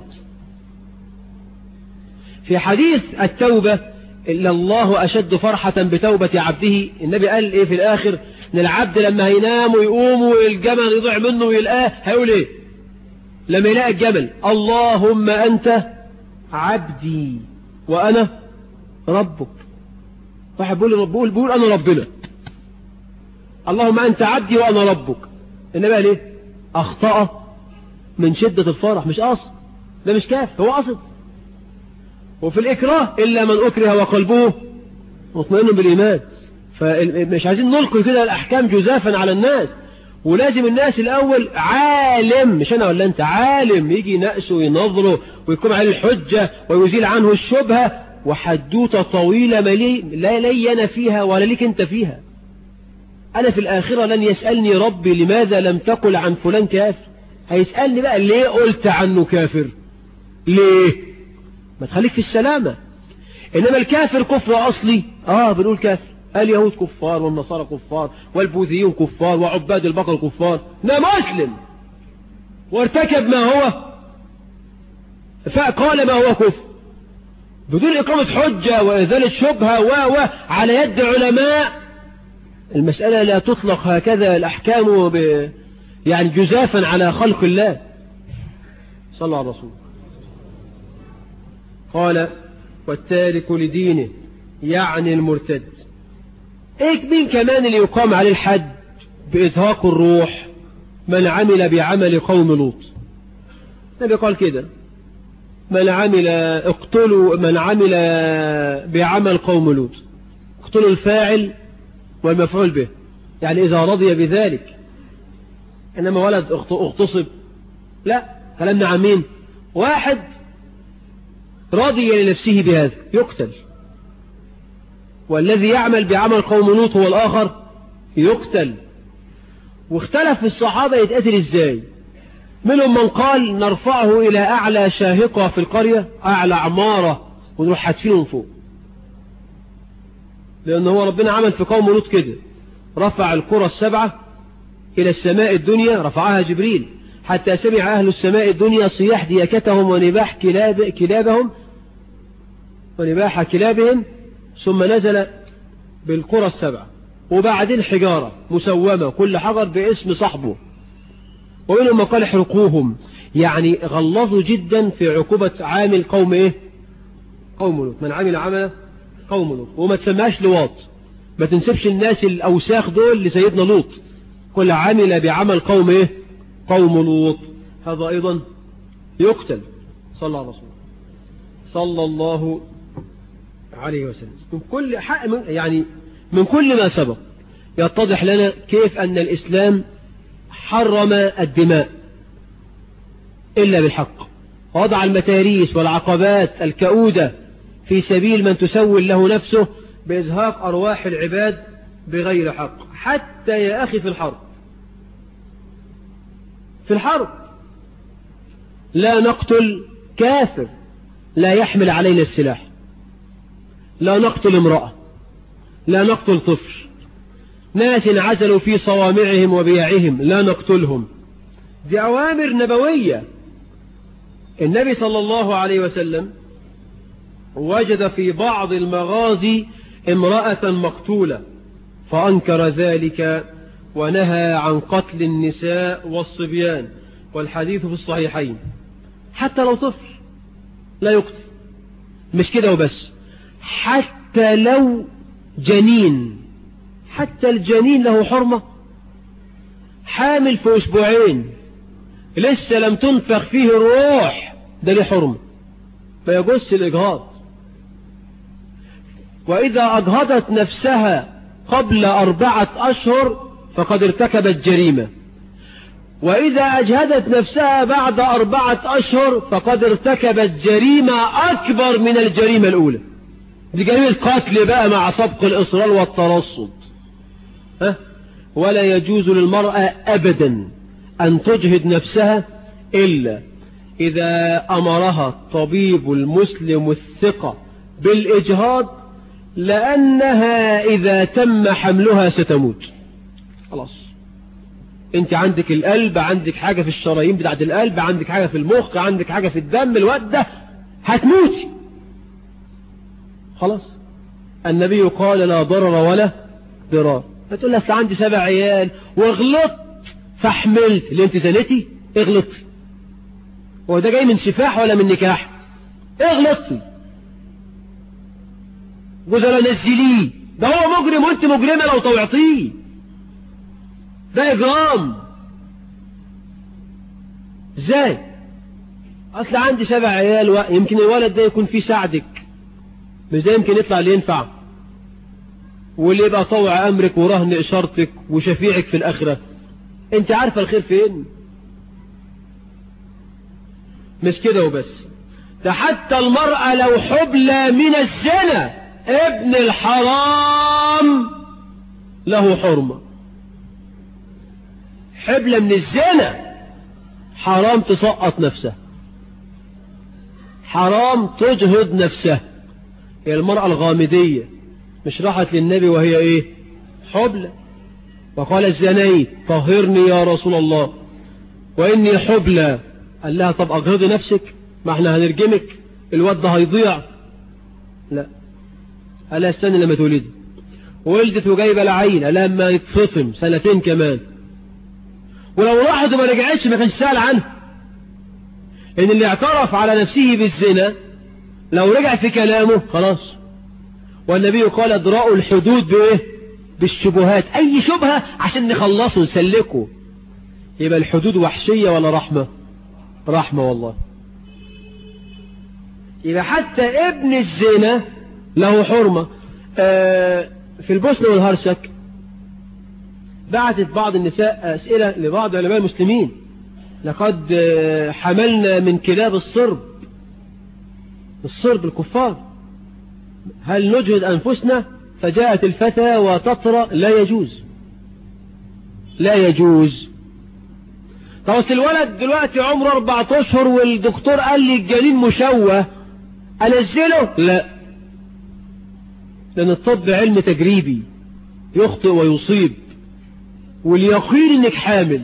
في حديث التوبة إلا الله أشد فرحة بتوبة عبده النبي قال إيه في الآخر إن العبد لما هينام ويقوم والجمل يضيع منه ويلقاه هيقول إيه لما يلاقي الجمل اللهم أنت عبدي وأنا ربك واحد بيقول رب بيقول, بيقول أنا ربنا اللهم أنت عبدي وأنا ربك النبي قال إيه أخطأ من شدة الفرح مش قصد ده مش كاف هو قصد وفي الإكراه إلا من أكره وقلبه مطمئن بالإيمان فمش عايزين نلقي كده الأحكام جزافا على الناس ولازم الناس الأول عالم مش أنا ولا أنت عالم يجي ينقسه وينظره ويقوم عليه الحجة ويزيل عنه الشبهة وحدوتة طويلة ملي لا لي أنا فيها ولا ليك أنت فيها أنا في الآخرة لن يسألني ربي لماذا لم تقل عن فلان كافر هيسألني بقى ليه قلت عنه كافر ليه ما تخليك في السلامة إنما الكافر كفر أصلي آه بنقول كافر اليهود كفار والنصارى كفار والبوذيون كفار وعباد البقر كفار لا مسلم وارتكب ما هو فقال ما هو كفر بدون إقامة حجة وإزالة شبهة و و على يد علماء المسألة لا تطلق هكذا الأحكام ب يعني جزافا على خلق الله صلى الله عليه وسلم قال والتارك لدينه يعني المرتد ايه مين كمان اللي يقام عليه الحد بإزهاق الروح من عمل بعمل قوم لوط النبي قال كده من عمل اقتلوا من عمل بعمل قوم لوط اقتلوا الفاعل والمفعول به يعني إذا رضي بذلك إنما ولد اغتصب لا كلامنا عن مين واحد راضي لنفسه بهذا يقتل والذي يعمل بعمل قوم لوط هو الآخر يقتل واختلف الصحابة يتقتل ازاي منهم من قال نرفعه إلى أعلى شاهقة في القرية أعلى عمارة ونروح حاتفينه من فوق لأن هو ربنا عمل في قوم لوط كده رفع القرى السبعة إلى السماء الدنيا رفعها جبريل حتى سمع أهل السماء الدنيا صياح ديكتهم ونباح كلاب كلابهم ونباح كلابهم ثم نزل بالقرى السبعة وبعدين حجارة مسومة كل حجر باسم صاحبه ومنهم قال احرقوهم يعني غلظوا جدا في عقوبة عامل قوم ايه قوم لوط من عمل عمل قوم لوط وما تسماش لواط ما تنسبش الناس الأوساخ دول لسيدنا لوط كل عمل بعمل قوم ايه قوم لوط هذا أيضا يقتل صلى الله عليه وسلم صلى الله عليه وسلم من كل حق من يعني من كل ما سبق يتضح لنا كيف أن الإسلام حرم الدماء إلا بالحق وضع المتاريس والعقبات الكؤودة في سبيل من تسول له نفسه بإزهاق أرواح العباد بغير حق حتى يا أخي في الحرب في الحرب لا نقتل كافر لا يحمل علينا السلاح لا نقتل امرأة لا نقتل طفل ناس عزلوا في صوامعهم وبيعهم لا نقتلهم دي أوامر نبوية النبي صلى الله عليه وسلم وجد في بعض المغازي امرأة مقتولة فأنكر ذلك ونهى عن قتل النساء والصبيان والحديث في الصحيحين حتى لو طفل لا يقتل مش كده وبس حتى لو جنين حتى الجنين له حرمة حامل في أسبوعين لسه لم تنفخ فيه الروح ده ليه حرمة فيجس الإجهاض وإذا أجهضت نفسها قبل أربعة أشهر فقد ارتكبت جريمة وإذا أجهدت نفسها بعد أربعة أشهر فقد ارتكبت جريمة أكبر من الجريمة الأولى دي جريمة قتل بقى مع سبق الإصرار والترصد ها؟ ولا يجوز للمرأة أبدا أن تجهد نفسها إلا إذا أمرها الطبيب المسلم الثقة بالإجهاض لأنها إذا تم حملها ستموت خلاص انت عندك القلب عندك حاجة في الشرايين بتاعت القلب عندك حاجة في المخ عندك حاجة في الدم الوقت ده هتموتي خلاص النبي قال لا ضرر ولا ضرار هتقول لي اصل عندي سبع عيال وغلطت فحملت اللي انت زنتي اغلطتي هو ده جاي من سفاح ولا من نكاح اغلطتي جوزها نزليه ده هو مجرم وانت مجرمة لو طوعتيه ده اجرام ازاي اصل عندي سبع عيال و... يمكن الولد ده يكون فيه ساعدك مش ده يمكن يطلع اللي ينفع واللي يبقى طوع امرك ورهن اشارتك وشفيعك في الاخرة انت عارفة الخير فين مش كده وبس ده حتى المرأة لو حبلى من الزنا ابن الحرام له حرمة حبلى من الزنا حرام تسقط نفسها حرام تجهد نفسها هي المرأة الغامدية مش راحت للنبي وهي ايه حبلى وقال الزنيت طهرني يا رسول الله وإني حبلى قال لها طب أجهضي نفسك ما احنا هنرجمك الواد ده هيضيع لا قال لها استني لما تولدي ولدت وجايبه العين قال لها لما يتفطم سنتين كمان ولو راحت وما رجعتش ما كانش سأل عنها ان اللي اعترف على نفسه بالزنا لو رجع في كلامه خلاص والنبي قال ادراء الحدود بايه بالشبهات اي شبهة عشان نخلصه نسلكه يبقى الحدود وحشية ولا رحمة رحمة والله يبقى حتى ابن الزنا له حرمة آه في البوسنة والهرسك بعثت بعض النساء أسئلة لبعض علماء المسلمين لقد حملنا من كلاب الصرب الصرب الكفار هل نجهد أنفسنا فجاءت الفتى وتطرى لا يجوز لا يجوز طب الولد دلوقتي عمره أربعة أشهر والدكتور قال لي الجنين مشوه أنزله لا لأن الطب علم تجريبي يخطئ ويصيب واليقين انك حامل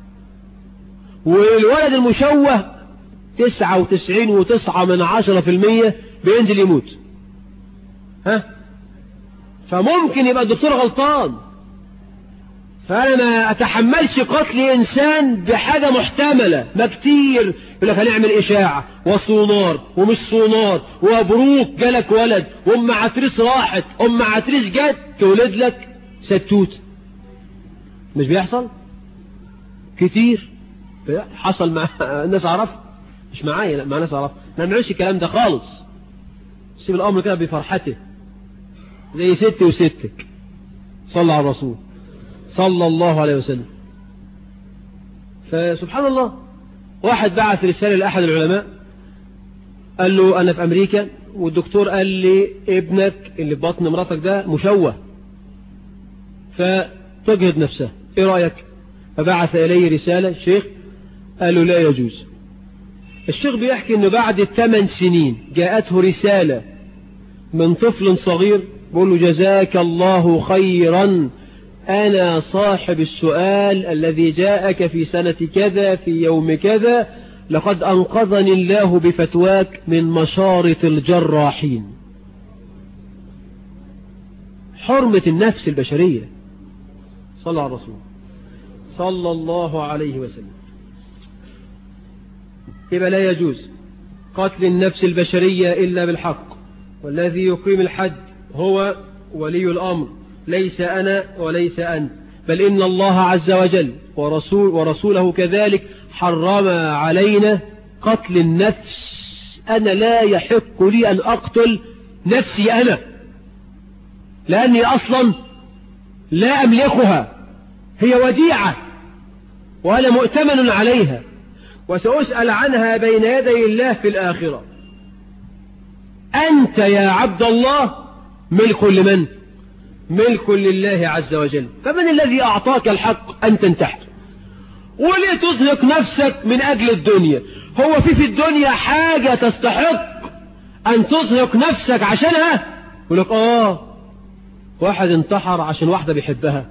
والولد المشوه تسعة وتسعين وتسعة من عشرة في المية بينزل يموت ها فممكن يبقى الدكتور غلطان فأنا ما أتحملش قتل إنسان بحاجة محتملة ما كتير يقول لك هنعمل إشاعة وصونار ومش صونار وبروك جالك ولد وأم عتريس راحت أم عتريس جت تولد لك ستوت مش بيحصل كتير حصل مع الناس عرف مش معايا لا مع ناس عرف ما نعملش الكلام ده خالص سيب الأمر كده بفرحته زي ستي وستك صلى على الرسول صلى الله عليه وسلم فسبحان الله واحد بعث رسالة لأحد العلماء قال له أنا في أمريكا والدكتور قال لي ابنك اللي في بطن مراتك ده مشوه فتجهد نفسها ايه رأيك فبعث إليه رسالة الشيخ قال له لا يجوز الشيخ بيحكي انه بعد الثمان سنين جاءته رسالة من طفل صغير بيقول له جزاك الله خيرا أنا صاحب السؤال الذي جاءك في سنة كذا في يوم كذا لقد أنقذني الله بفتواك من مشارط الجراحين حرمة النفس البشرية صلى على الرسول صلى الله عليه وسلم يبقى لا يجوز قتل النفس البشرية إلا بالحق والذي يقيم الحد هو ولي الأمر ليس أنا وليس أنت بل إن الله عز وجل ورسول ورسوله كذلك حرم علينا قتل النفس أنا لا يحق لي أن أقتل نفسي أنا لأني أصلا لا أملكها هي وديعة وأنا مؤتمن عليها وسأسأل عنها بين يدي الله في الآخرة أنت يا عبد الله ملك لمن ملك لله عز وجل فمن الذي أعطاك الحق أن تنتحر وليه تزهق نفسك من أجل الدنيا هو في في الدنيا حاجة تستحق أن تزهق نفسك عشانها يقول لك آه واحد انتحر عشان واحدة بيحبها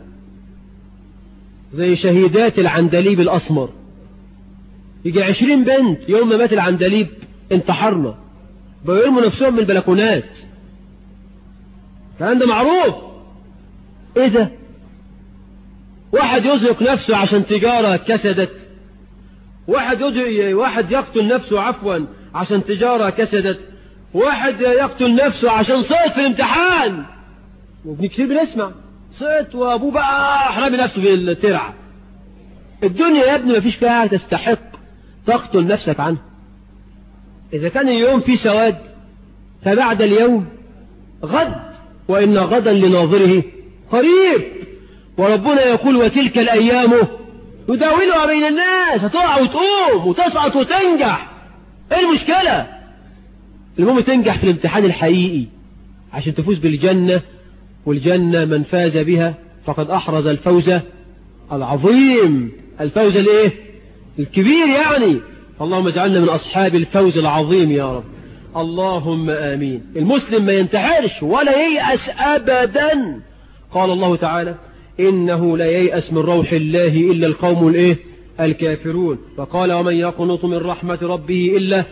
زي شهيدات العندليب الأسمر يجي عشرين بنت يوم ما مات العندليب انتحرنا بيرموا نفسهم من البلكونات الكلام ده معروف ايه ده واحد يزهق نفسه عشان تجارة كسدت واحد يجي واحد يقتل نفسه عفوا عشان تجارة كسدت واحد يقتل نفسه عشان صوت في الامتحان وابن كثير بنسمع صوت وابوه بقى حرامي نفسه في الترعة الدنيا يا ابني ما فيش فيها تستحق تقتل نفسك عنها إذا كان اليوم في سواد فبعد اليوم غد وإن غدا لناظره قريب وربنا يقول وتلك الأيام نداولها بين الناس هتقع وتقوم وتسقط وتنجح ايه المشكلة المهم تنجح في الامتحان الحقيقي عشان تفوز بالجنة والجنة من فاز بها فقد أحرز الفوز العظيم الفوز الايه الكبير يعني اللهم اجعلنا من أصحاب الفوز العظيم يا رب اللهم آمين المسلم ما ينتحرش ولا ييأس أبدا قال الله تعالى إنه لا ييأس من روح الله إلا القوم الإيه الكافرون وقال ومن يقنط من رحمة ربه إلا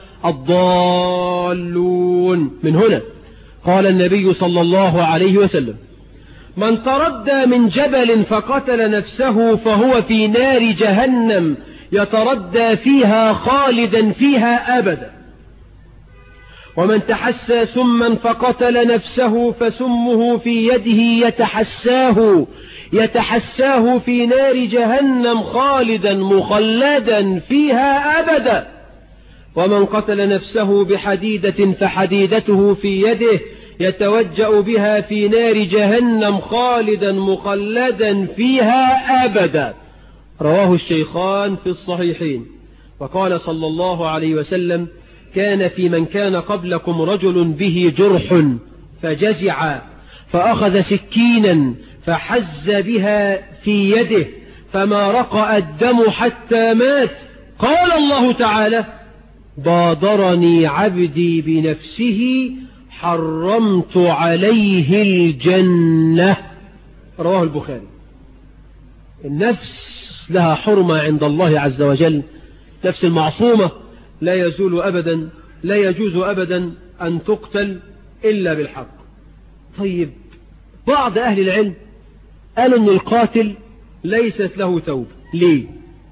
الضالون من هنا قال النبي صلى الله عليه وسلم من تردى من جبل فقتل نفسه فهو في نار جهنم يتردى فيها خالدا فيها أبدا ومن تحسى سما فقتل نفسه فسمه في يده يتحساه يتحساه في نار جهنم خالدا مخلدا فيها أبدا ومن قتل نفسه بحديدة فحديدته في يده يتوجأ بها في نار جهنم خالدا مخلدا فيها أبدا رواه الشيخان في الصحيحين وقال صلى الله عليه وسلم كان في من كان قبلكم رجل به جرح فجزع فأخذ سكينا فحز بها في يده فما رقأ الدم حتى مات قال الله تعالى بادرني عبدي بنفسه حرمت عليه الجنة رواه البخاري النفس لها حرمة عند الله عز وجل نفس المعصومة لا يزول أبدا لا يجوز أبدا أن تقتل إلا بالحق طيب بعض أهل العلم قالوا أن القاتل ليست له توبة ليه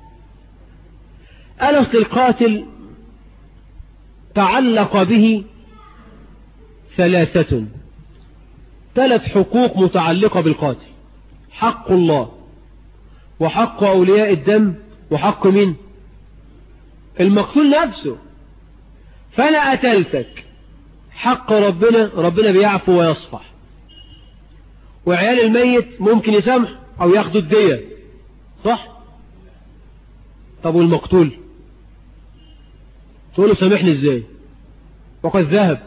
قال أصل القاتل تعلق به ثلاثة ثلاث حقوق متعلقة بالقاتل حق الله وحق أولياء الدم وحق مين المقتول نفسه فأنا قتلتك حق ربنا ربنا بيعفو ويصفح وعيال الميت ممكن يسامح أو ياخدوا الدية صح طب والمقتول تقول له سامحني ازاي وقد ذهب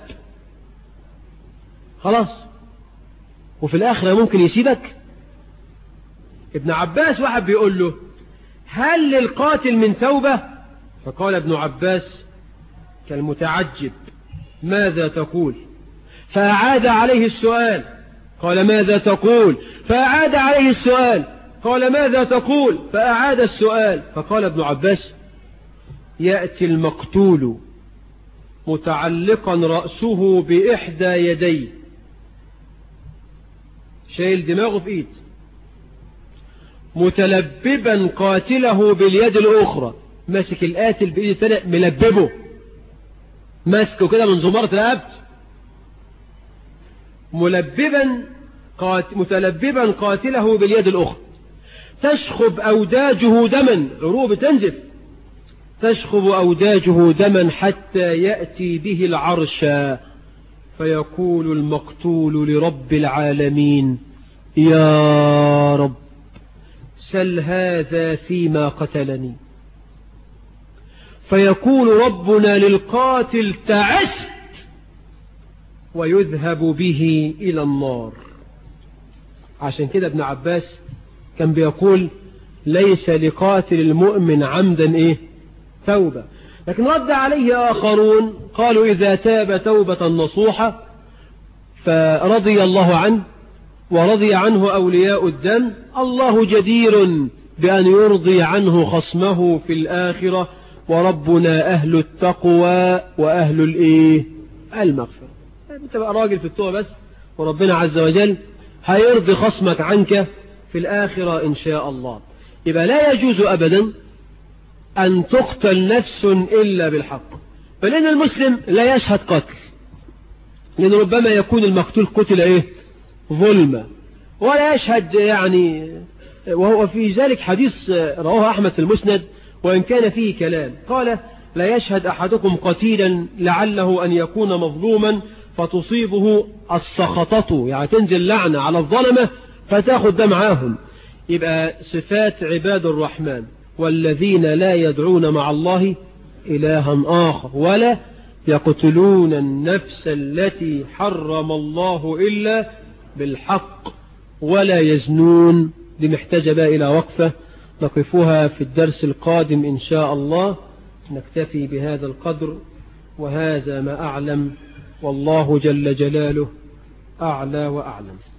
خلاص وفي الآخرة ممكن يسيبك ابن عباس واحد بيقول له هل للقاتل من توبة فقال ابن عباس كالمتعجب ماذا تقول فأعاد عليه السؤال قال ماذا تقول فأعاد عليه السؤال قال ماذا تقول فأعاد السؤال فقال ابن عباس يأتي المقتول متعلقا رأسه بإحدى يديه شايل دماغه في إيد متلببا قاتله باليد الأخرى ماسك القاتل بإيد الثانية ملببه ماسكه كده من زمارة رقبته ملببا قات متلببا قاتله باليد الأخرى تشخب أوداجه دما عروب تنزف تشخب أوداجه دما حتى يأتي به العرش فيقول المقتول لرب العالمين يا رب سل هذا فيما قتلني فيقول ربنا للقاتل تعست ويذهب به إلى النار عشان كده ابن عباس كان بيقول ليس لقاتل المؤمن عمدا إيه توبة لكن رد عليه آخرون قالوا إذا تاب توبة نصوحة فرضي الله عنه ورضي عنه أولياء الدم الله جدير بأن يرضي عنه خصمه في الآخرة وربنا أهل التقوى وأهل الإيه المغفرة أنت بقى راجل في التوبة بس وربنا عز وجل هيرضي خصمك عنك في الآخرة إن شاء الله يبقى لا يجوز أبدا أن تقتل نفس إلا بالحق فلأن المسلم لا يشهد قتل لأن ربما يكون المقتول قتل إيه ظلمة ولا يشهد يعني وهو في ذلك حديث رواه أحمد في المسند وإن كان فيه كلام قال لا يشهد أحدكم قتيلا لعله أن يكون مظلوما فتصيبه السخطة يعني تنزل لعنة على الظلمة فتاخد ده معاهم يبقى صفات عباد الرحمن والذين لا يدعون مع الله إلها آخر ولا يقتلون النفس التي حرم الله إلا بالحق ولا يزنون دي محتاجة بقى إلى وقفة نقفها في الدرس القادم إن شاء الله نكتفي بهذا القدر وهذا ما أعلم والله جل جلاله أعلى وأعلم